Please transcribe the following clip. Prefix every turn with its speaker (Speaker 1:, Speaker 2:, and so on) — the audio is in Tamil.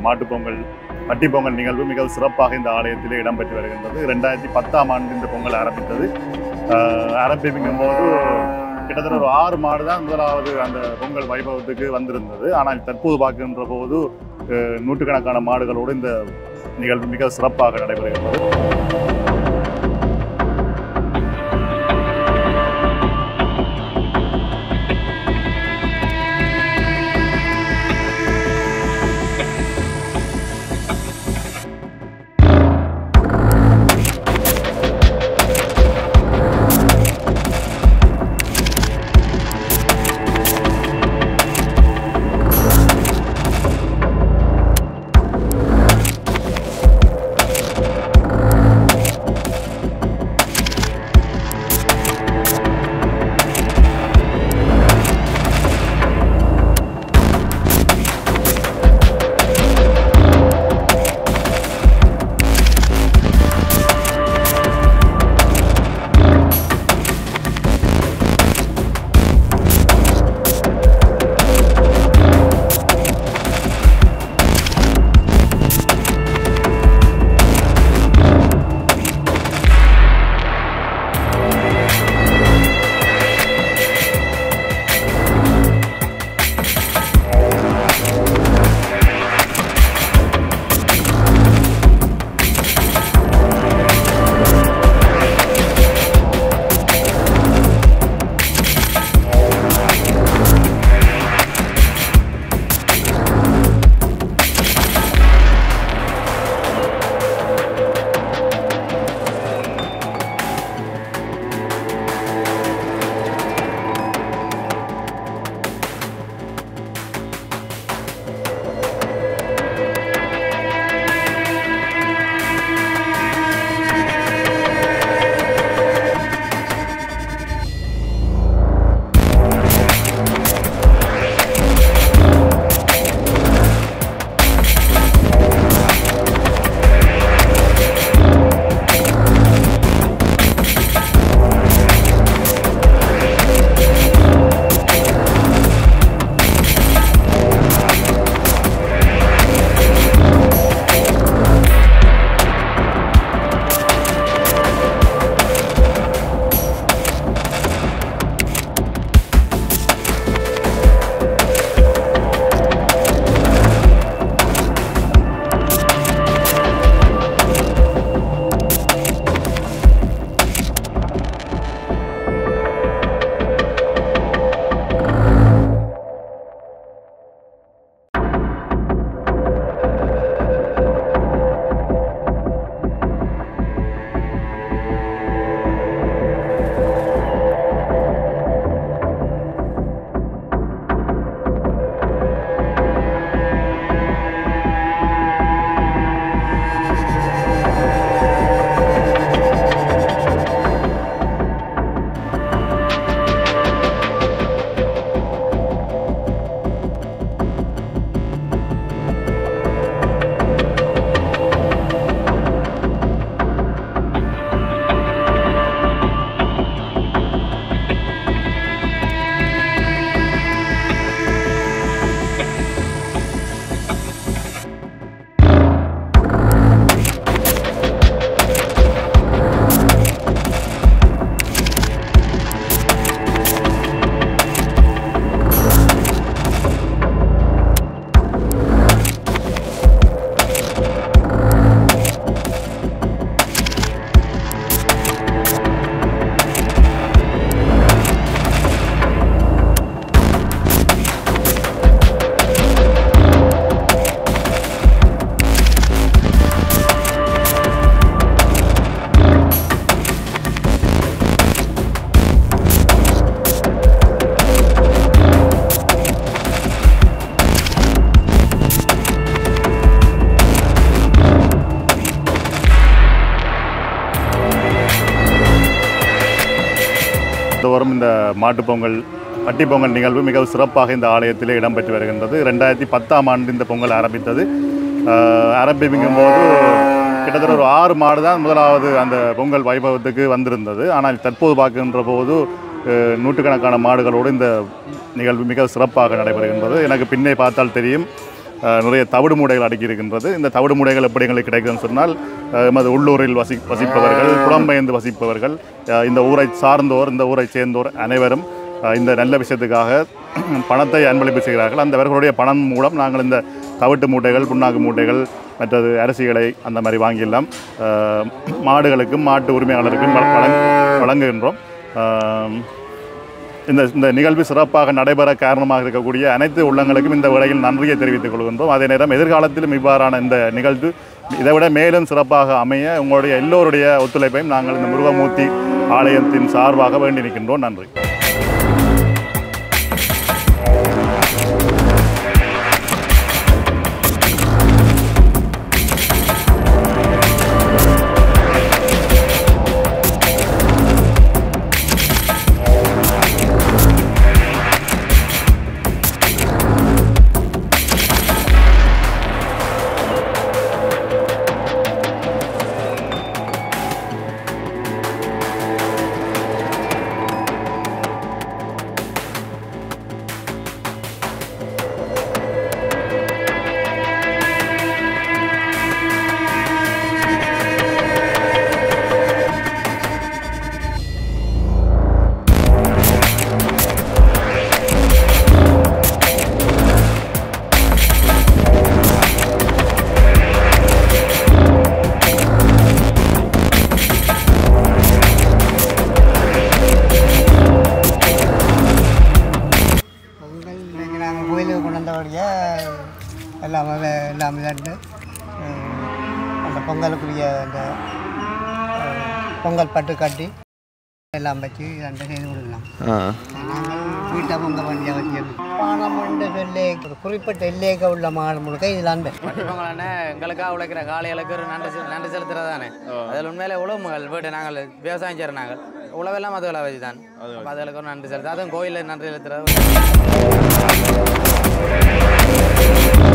Speaker 1: மாட்டுப் பொங்கல் பட்டி பொங்கல் நிகழ்வு மிகவும் சிறப்பாக இந்த ஆலயத்திலே இடம்பெற்று வருகின்றது ரெண்டாயிரத்தி பத்தாம் ஆண்டு இந்த பொங்கல் ஆரம்பித்தது ஆஹ் ஆரம்பிக்கும் போது கிட்டத்தட்ட ஒரு ஆறு மாடு தான் முதலாவது அந்த பொங்கல் வைபவத்துக்கு வந்திருந்தது ஆனால் தற்போது பார்க்கின்ற போது அஹ் நூற்றுக்கணக்கான மாடுகளோடு இந்த நிகழ்வு மிக சிறப்பாக நடைபெறுகின்றது தோறும் இந்த மாட்டுப் பொங்கல் பட்டி பொங்கல் நிகழ்வு மிகவும் சிறப்பாக இந்த ஆலயத்திலே இடம்பெற்று வருகின்றது ரெண்டாயிரத்தி பத்தாம் ஆண்டு இந்த பொங்கல் ஆரம்பித்தது ஆஹ் ஆரம்பிக்கும் போது கிட்டத்தட்ட ஒரு ஆறு மாடு தான் முதலாவது அந்த பொங்கல் வைபவத்துக்கு வந்திருந்தது ஆனால் தற்போது பார்க்கின்ற போது அஹ், நூற்றுக்கணக்கான மாடுகளோடு இந்த நிகழ்வு மிக சிறப்பாக நடைபெறுகின்றது எனக்கு பின்னே பார்த்தால் தெரியும் அஹ், நிறைய தவிடு மூடைகள் அடுக்கி இருக்கின்றது இந்த தவிடு மூடைகள் எப்படி எங்களுக்கு கிடைக்குதுன்னு சொன்னால் அஹ், எமது உள்ளூரில் வசி வசிப்பவர்கள் புலம்பெயர்ந்து வசிப்பவர்கள் அஹ், இந்த ஊரை சார்ந்தோர் இந்த ஊரை சேர்ந்தோர் அனைவரும் அஹ், இந்த நல்ல விஷயத்துக்காக பணத்தை அன்பளிப்பு செய்கிறார்கள் அந்தவர்களுடைய பணம் மூலம் நாங்கள் இந்த தவிட்டு மூட்டைகள் புண்ணாக்கு மூட்டைகள் மற்றது அரிசிகளை அந்த மாதிரி வாங்கியெல்லாம் அஹ், மாடுகளுக்கும் மாட்டு உரிமையாளருக்கும் வழ- வழங்க வழங்குகின்றோம் அஹ், இந்த இந்த நிகழ்வு சிறப்பாக நடைபெற காரணமாக இருக்கக்கூடிய அனைத்து உள்ளங்களுக்கும் இந்த வேளையில் நன்றியை தெரிவித்துக் கொள்கின்றோம் அதே நேரம் எதிர்காலத்திலும் இவ்வாறான இந்த நிகழ்வு இதைவிட மேலும் சிறப்பாக அமைய உங்களுடைய எல்லோருடைய ஒத்துழைப்பையும் நாங்கள் இந்த முருகமூர்த்தி ஆலயத்தின் சார்பாக வேண்டி நிற்கின்றோம் நன்றி
Speaker 2: பொங்கல் இன்னைக்கு நாங்கள் கோயிலுக்கு கொண்டு வந்தபடியே எல்லாம் வே- எல்லாம் விளையாண்டு அந்த பொங்கலுக்குரிய அந்த அஹ், பொங்கல் பட்டு கட்டி எல்லாம் வச்சு ரெண்டு செய்து கொடுக்கலாம் நாங்கள் வீட்டை பொங்கல் வண்டியாக வச்சு பானம் என்று சொல்லி ஒரு குறிப்பிட்ட எல்லைக்கு உள்ள மாடு முழுக்க இதில் அந்த
Speaker 3: பட்டிப்பங்களான எங்களுக்காக உழைக்கிற காளைகளுக்கு ஒரு நன்றி செ- நன்றி செலுத்துறதானே அதில் உண்மையிலே உழவுகள் வீட்டு நாங்கள் விவசாயம் செய்கிற நாங்கள் உழவெல்லாம் அதுகளை வச்சு தான் அப்ப அதுகளுக்கு ஒரு நன்றி செலுத்து அதுவும் கோயிலில் நன்றி செலுத்துறது